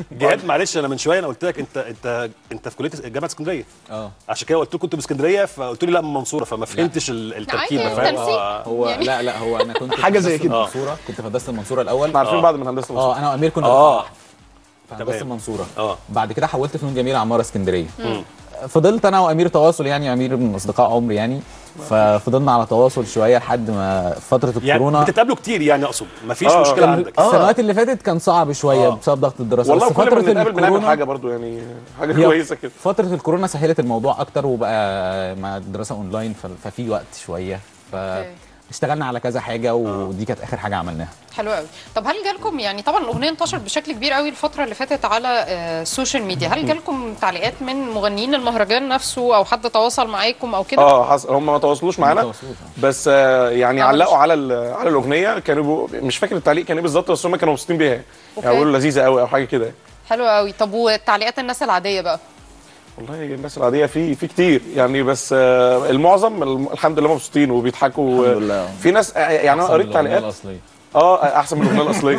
جهاد معلش انا من شويه انا قلت لك انت انت انت في كليه جامعه اسكندريه اه عشان كده قلت لكم كنت باسكندريه فقلت لي لا من المنصوره فما فهمتش ال- التركيبه عادي، فاهم تنسيق. آه. هو يعني- لا لا هو انا كنت في حاجة زي هندسة كده. المنصوره كنت في هندسه المنصوره الاول احنا عارفين بعض من هندسه اه انا وامير كنا اه دفعة في هندسه تمام. المنصوره اه بعد كده حولت فنون جميله عماره اسكندريه فضلت انا وامير تواصل يعني امير من اصدقاء عمري يعني ففضلنا على تواصل شويه لحد ما فتره يعني الكورونا بتتقابلوا كتير يعني اقصد مفيش آه، مشكله كان- عندك السنوات اللي فاتت كان صعب شويه آه. بسبب ضغط الدراسه والله بس كل ما فتره بنتقابل بنعمل الكورونا حاجه برضو يعني حاجه هي كويسه كده فتره الكورونا سهلت الموضوع اكتر وبقى مع الدراسه اونلاين ف- ففي وقت شويه فاشتغلنا على كذا حاجه ودي كانت اخر حاجه عملناها حلو قوي طب هل جالكم يعني طبعا الاغنيه انتشرت بشكل كبير قوي الفتره اللي فاتت على آه، السوشيال ميديا هل جالكم تعليقات من مغنيين المهرجان نفسه او حد تواصل معاكم او كده اه حصل هم ما تواصلوش معانا تواصلوش، بس آه، يعني آه، علقوا مش- على ال- على الاغنيه كانوا بيقولوا- مش فاكر التعليق كان ايه بالظبط بس هم كانوا مبسوطين بيها يعني أوكي. بيقولوا لذيذه قوي او حاجه كده حلو قوي طب وتعليقات الناس العاديه بقى والله الناس العاديه في في كتير يعني بس آه، المعظم الم- الحمد لله مبسوطين وبيضحكوا الحمد لله. في ناس آه، يعني انا قريت تعليقات الاصليه اه احسن من الاغنيه الاصليه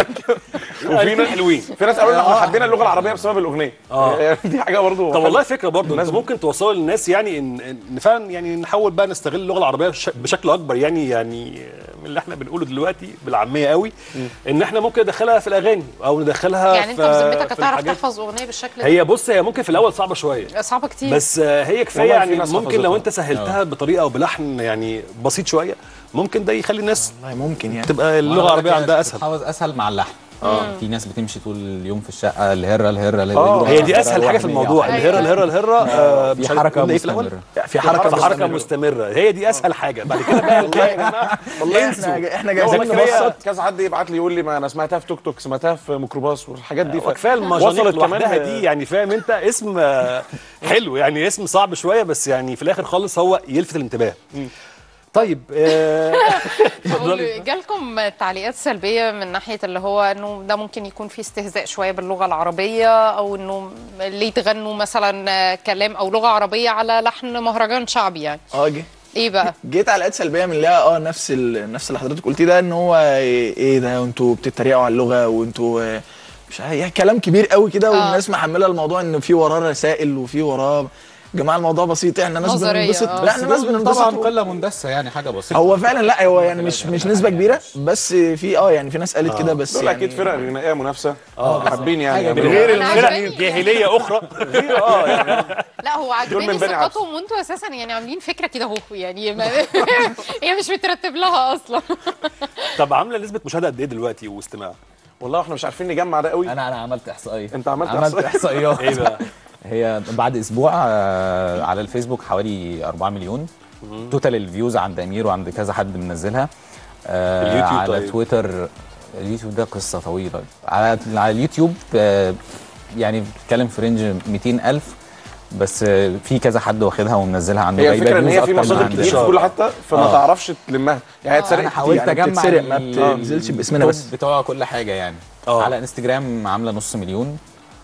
وفي ناس حلوين في ناس قالوا لنا احنا حبينا اللغه العربيه بسبب الاغنيه آه. دي حاجه برضو طب والله فكره برضه الناس انت ممكن توصلوا للناس يعني ان ان فعلا يعني نحاول بقى نستغل اللغه العربيه بش- بشكل اكبر يعني يعني من اللي احنا بنقوله دلوقتي بالعاميه قوي ان احنا ممكن ندخلها في الاغاني او ندخلها يعني انت في بذمتك في هتعرف الحاجات. تحفظ اغنيه بالشكل ده هي بص هي ممكن في الاول صعبه شويه صعبه كتير بس آه، هي كفايه والله في يعني ناس ممكن لو حفظتها. انت سهلتها بطريقه او بلحن يعني بسيط شويه ممكن ده يخلي الناس والله ممكن يعني تبقى اللغه العربيه عندها اسهل تتحفظ اسهل مع اللحن اه في ناس بتمشي طول اليوم في الشقه الهره الهره الهره آه، هي دي اسهل حاجه في الموضوع أيوة. الهره الهره الهره آه، في مش حركه قلنا إيه في الأول؟ مستمره في حركه في حركه مستمرة. مستمره هي دي اسهل حاجه بعد كده بقى الباقي يا جماعه والله انسوا. احنا احنا لا والله جايزين كفايه نبسط كذا حد يبعت لي يقول لي ما انا سمعتها في توك توك سمعتها في ميكروباص والحاجات دي وكفايه المجانيق وصلت لوحدها كمان دي يعني فاهم انت اسم آه، حلو يعني اسم صعب شويه بس يعني في الاخر خالص هو يلفت الانتباه طيب آه، بقول جالكم تعليقات سلبيه من ناحيه اللي هو انه ده ممكن يكون فيه استهزاء شويه باللغه العربيه او انه ليه تغنوا مثلا كلام او لغه عربيه على لحن مهرجان شعبي يعني اه جه ايه بقى جيت على سلبيه من اللي هي اه نفس ال... نفس اللي حضرتك قلتيه ده ان هو ايه إيه ده وانتوا بتتريقوا على اللغه وانتوا آه، مش عارف يعني كلام كبير قوي كده والناس محمله الموضوع ان في وراه رسائل وفي وراه يا جماعه الموضوع بسيط احنا ناس نظرية، بننبسط آه. لا احنا ناس بننبسط طبعا و- قله مندسه يعني حاجه بسيطه هو فعلا لا هو يعني مش مش نسبه كبيره بس في اه يعني في ناس قالت كده بس دول يعني اكيد فرق غنائيه منافسه اه حابين يعني حاجة يعملوا- غير أنا الفرق عجباني. جاهليه اخرى اه يعني لا هو من عاجباني بني عبس. ثقتهم وانتوا اساسا يعني عاملين فكره كده اهو يعني ما هي مش مترتب لها اصلا طب عامله نسبه مشاهده قد ايه دلوقتي واستماع والله احنا مش عارفين نجمع ده قوي انا انا عملت احصائيه انت عملت عملت إحصائية؟ احصائيات ايه بقى هي بعد اسبوع آه، على الفيسبوك حوالي 4 مليون توتال الفيوز عند امير وعند كذا حد منزلها آه، اليوتيوب على طيب. تويتر اليوتيوب ده قصه طويله على على اليوتيوب آه، يعني بتتكلم في رينج 200 الف بس آه، في كذا حد واخدها ومنزلها عنده هي جايبة الفكره ان views هي في أكتر من مصادر عندنا. كتير في كل حته فما آه. تعرفش تلمها يعني هي اتسرقت انا كتير. حاولت يعني اجمع بتتسرق، ما ال- بتنزلش باسمنا التوب بس. بتوع كل حاجه يعني آه. على انستجرام عامله نص مليون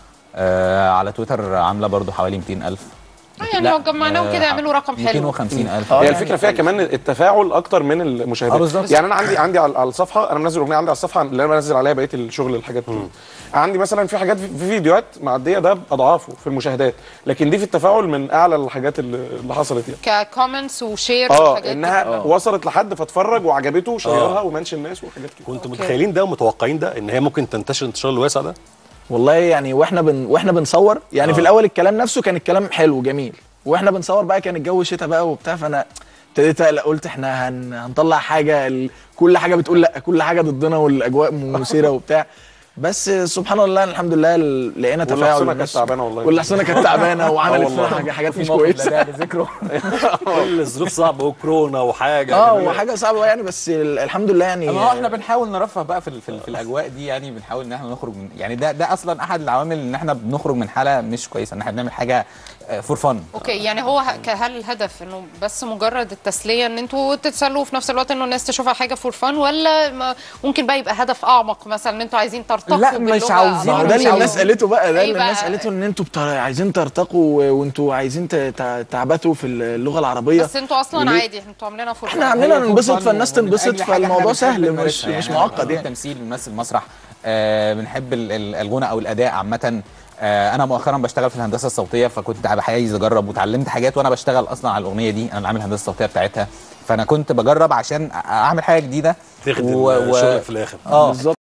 آه على تويتر عامله برضو حوالي 200 الف يعني لو جمعناهم كده يعملوا رقم حلو 250 الف هي الفكره فيها كمان التفاعل اكتر من آه، المشاهدات بالظبط. يعني انا عندي عندي على على الصفحه انا منزل اغنيه عندي على الصفحه اللي انا بنزل عليها بقيه الشغل الحاجات دي عندي مثلا في حاجات في في فيديوهات معديه ده باضعافه في المشاهدات لكن دي في التفاعل من اعلى الحاجات اللي اللي حصلت يعني ككومنتس وشير اه والحاجات دي. انها وصلت لحد فاتفرج وعجبته وشيرها ومنشن الناس وحاجات كده كنتوا أوكي. متخيلين ده ومتوقعين ده ان هي ممكن تنتشر انتشار الواسع ده والله يعني واحنا بن واحنا بنصور يعني آه. في الاول الكلام نفسه كان الكلام حلو جميل واحنا بنصور بقى كان الجو شتاء بقى وبتاع فانا ابتديت اقلق قلت احنا هن... هنطلع حاجه ال... كل حاجه بتقول لا كل حاجه ضدنا والاجواء مثيره وبتاع بس سبحان الله الحمد لله ل- لقينا واللي تفاعل حسنا كانت والناس- تعبانه والله واللي حسنا كانت تعبانه وعملت والله. فينا حاجة- حاجات مش كويسه ذكره كل الظروف صعبه وكورونا وحاجه اه وحاجه صعبه يعني بس ال- الحمد لله يعني ما هو احنا بنحاول نرفه بقى في, ال- في, ال- في الاجواء دي يعني بنحاول ان احنا نخرج من يعني ده ده اصلا احد العوامل ان احنا بنخرج من حاله مش كويسه ان احنا بنعمل حاجه فور فن اوكي يعني هو ه- ك- هل الهدف انه بس مجرد التسليه ان انتوا تتسلوا وفي نفس الوقت انه الناس تشوفها حاجه فور فان ولا ما- ممكن بقى يبقى هدف اعمق مثلا ان انتوا عايزين ترتقوا لا، مش باللغة عاوزين- ما هو أو ده مش اللي الناس عاوزين؟ قالته بقى ده إيه اللي بقى؟ الناس قالته ان انتوا بتر... عايزين ترتقوا و- وانتوا عايزين ت- ت- تعبتوا في اللغه العربيه بس انتوا اصلا وليه؟ عادي انتوا عاملينها فور احنا فان عاملينها ننبسط فالناس تنبسط فالموضوع سهل مش مش معقد يعني يعني تمثيل بنمثل مسرح آه بنحب ال- ال- الغنى او الاداء عامه آه انا مؤخرا بشتغل في الهندسه الصوتيه فكنت عايز اجرب وتعلمت حاجات وانا بشتغل اصلا على الاغنيه دي انا اللي عامل الهندسه الصوتيه بتاعتها فانا كنت بجرب عشان اعمل حاجه جديده تخدم و- و- شغلك في الاخر اه بالظبط